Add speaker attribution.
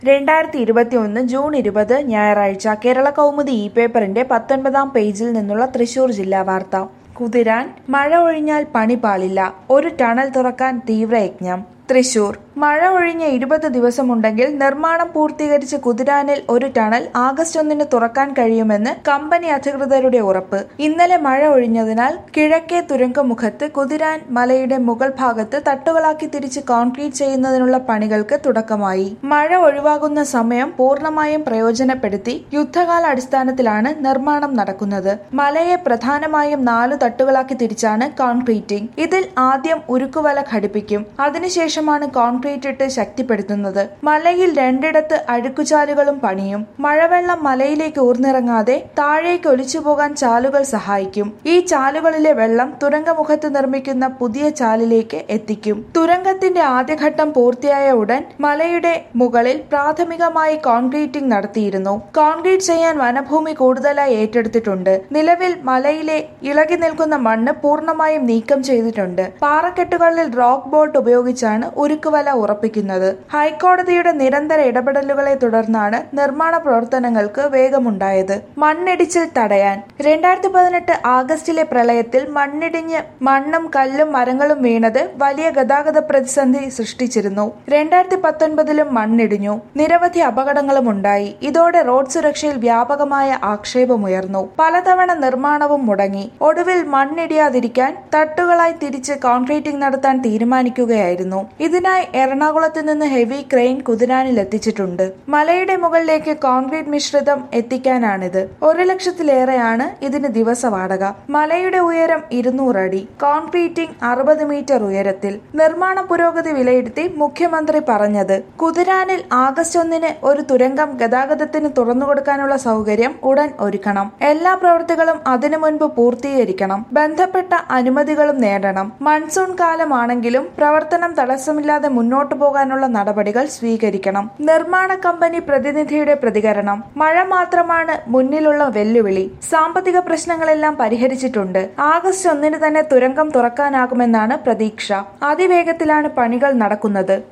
Speaker 1: രണ്ടായിരത്തി ഇരുപത്തിയൊന്ന് ജൂൺ ഇരുപത് ഞായറാഴ്ച കേരള കൗമുദി ഇ പേപ്പറിന്റെ പത്തൊൻപതാം പേജിൽ നിന്നുള്ള തൃശൂർ ജില്ലാ വാർത്ത കുതിരാൻ മഴ ഒഴിഞ്ഞാൽ പണി പാളില്ല ഒരു ടണൽ തുറക്കാൻ തീവ്രയജ്ഞം തൃശൂർ മഴ ഒഴിഞ്ഞ ഇരുപത് ദിവസമുണ്ടെങ്കിൽ നിർമ്മാണം പൂർത്തീകരിച്ച് കുതിരാനിൽ ഒരു ടണൽ ആഗസ്റ്റ് ഒന്നിന് തുറക്കാൻ കഴിയുമെന്ന് കമ്പനി അധികൃതരുടെ ഉറപ്പ് ഇന്നലെ മഴ ഒഴിഞ്ഞതിനാൽ കിഴക്കേ തുരങ്കമുഖത്ത് കുതിരാൻ മലയുടെ മുകൾ ഭാഗത്ത് തട്ടുകളാക്കി തിരിച്ച് കോൺക്രീറ്റ് ചെയ്യുന്നതിനുള്ള പണികൾക്ക് തുടക്കമായി മഴ ഒഴിവാകുന്ന സമയം പൂർണ്ണമായും പ്രയോജനപ്പെടുത്തി യുദ്ധകാല അടിസ്ഥാനത്തിലാണ് നിർമ്മാണം നടക്കുന്നത് മലയെ പ്രധാനമായും നാലു തട്ടുകളാക്കി തിരിച്ചാണ് കോൺക്രീറ്റിംഗ് ഇതിൽ ആദ്യം ഉരുക്കുവല ഘടിപ്പിക്കും അതിനുശേഷമാണ് കോൺക്രീറ്റ് ഇട്ട് ശക്തിപ്പെടുത്തുന്നത് മലയിൽ രണ്ടിടത്ത് അഴുക്കുചാലുകളും പണിയും മഴവെള്ളം മലയിലേക്ക് ഊർന്നിറങ്ങാതെ താഴേക്ക് ഒലിച്ചുപോകാൻ ചാലുകൾ സഹായിക്കും ഈ ചാലുകളിലെ വെള്ളം തുരങ്കമുഖത്ത് നിർമ്മിക്കുന്ന പുതിയ ചാലിലേക്ക് എത്തിക്കും തുരങ്കത്തിന്റെ ആദ്യഘട്ടം പൂർത്തിയായ ഉടൻ മലയുടെ മുകളിൽ പ്രാഥമികമായി കോൺക്രീറ്റിംഗ് നടത്തിയിരുന്നു കോൺക്രീറ്റ് ചെയ്യാൻ വനഭൂമി കൂടുതലായി ഏറ്റെടുത്തിട്ടുണ്ട് നിലവിൽ മലയിലെ ഇളകി നിൽക്കുന്ന മണ്ണ് പൂർണ്ണമായും നീക്കം ചെയ്തിട്ടുണ്ട് പാറക്കെട്ടുകളിൽ റോക്ക് ബോൾട്ട് ഉപയോഗിച്ചാണ് ഉരുക്കുവല ഉറപ്പിക്കുന്നത് ഹൈക്കോടതിയുടെ നിരന്തര ഇടപെടലുകളെ തുടർന്നാണ് നിർമ്മാണ പ്രവർത്തനങ്ങൾക്ക് വേഗമുണ്ടായത് മണ്ണിടിച്ചിൽ തടയാൻ രണ്ടായിരത്തി പതിനെട്ട് ആഗസ്റ്റിലെ പ്രളയത്തിൽ മണ്ണിടിഞ്ഞ് മണ്ണും കല്ലും മരങ്ങളും വീണത് വലിയ ഗതാഗത പ്രതിസന്ധി സൃഷ്ടിച്ചിരുന്നു രണ്ടായിരത്തി പത്തൊൻപതിലും മണ്ണിടിഞ്ഞു നിരവധി അപകടങ്ങളും ഉണ്ടായി ഇതോടെ റോഡ് സുരക്ഷയിൽ വ്യാപകമായ ആക്ഷേപമുയർന്നു പലതവണ നിർമ്മാണവും മുടങ്ങി ഒടുവിൽ മണ്ണിടിയാതിരിക്കാൻ തട്ടുകളായി തിരിച്ച് കോൺക്രീറ്റിംഗ് നടത്താൻ തീരുമാനിക്കുകയായിരുന്നു ഇതിനായി എറണാകുളത്ത് നിന്ന് ഹെവി ക്രെയിൻ കുതിരാനിൽ എത്തിച്ചിട്ടുണ്ട് മലയുടെ മുകളിലേക്ക് കോൺക്രീറ്റ് മിശ്രിതം എത്തിക്കാനാണിത് ഒരു ലക്ഷത്തിലേറെയാണ് ഇതിന് ദിവസ വാടക മലയുടെ ഉയരം ഇരുന്നൂറ് അടി കോൺക്രീറ്റിംഗ് അറുപത് മീറ്റർ ഉയരത്തിൽ നിർമ്മാണ പുരോഗതി വിലയിരുത്തി മുഖ്യമന്ത്രി പറഞ്ഞത് കുതിരാനിൽ ആഗസ്റ്റ് ഒന്നിന് ഒരു തുരങ്കം ഗതാഗതത്തിന് തുറന്നുകൊടുക്കാനുള്ള സൗകര്യം ഉടൻ ഒരുക്കണം എല്ലാ പ്രവൃത്തികളും അതിനു മുൻപ് പൂർത്തീകരിക്കണം ബന്ധപ്പെട്ട അനുമതികളും നേടണം മൺസൂൺ കാലമാണെങ്കിലും പ്രവർത്തനം തടസ്സമില്ലാതെ മുന്നോട്ടു പോകാനുള്ള നടപടികൾ സ്വീകരിക്കണം നിർമ്മാണ കമ്പനി പ്രതിനിധിയുടെ പ്രതികരണം മഴ മാത്രമാണ് മുന്നിലുള്ള വെല്ലുവിളി സാമ്പത്തിക പ്രശ്നങ്ങളെല്ലാം പരിഹരിച്ചിട്ടുണ്ട് ആഗസ്റ്റ് ഒന്നിന് തന്നെ തുരങ്കം തുറക്കാനാകുമെന്നാണ് പ്രതീക്ഷ അതിവേഗത്തിലാണ് പണികൾ നടക്കുന്നത്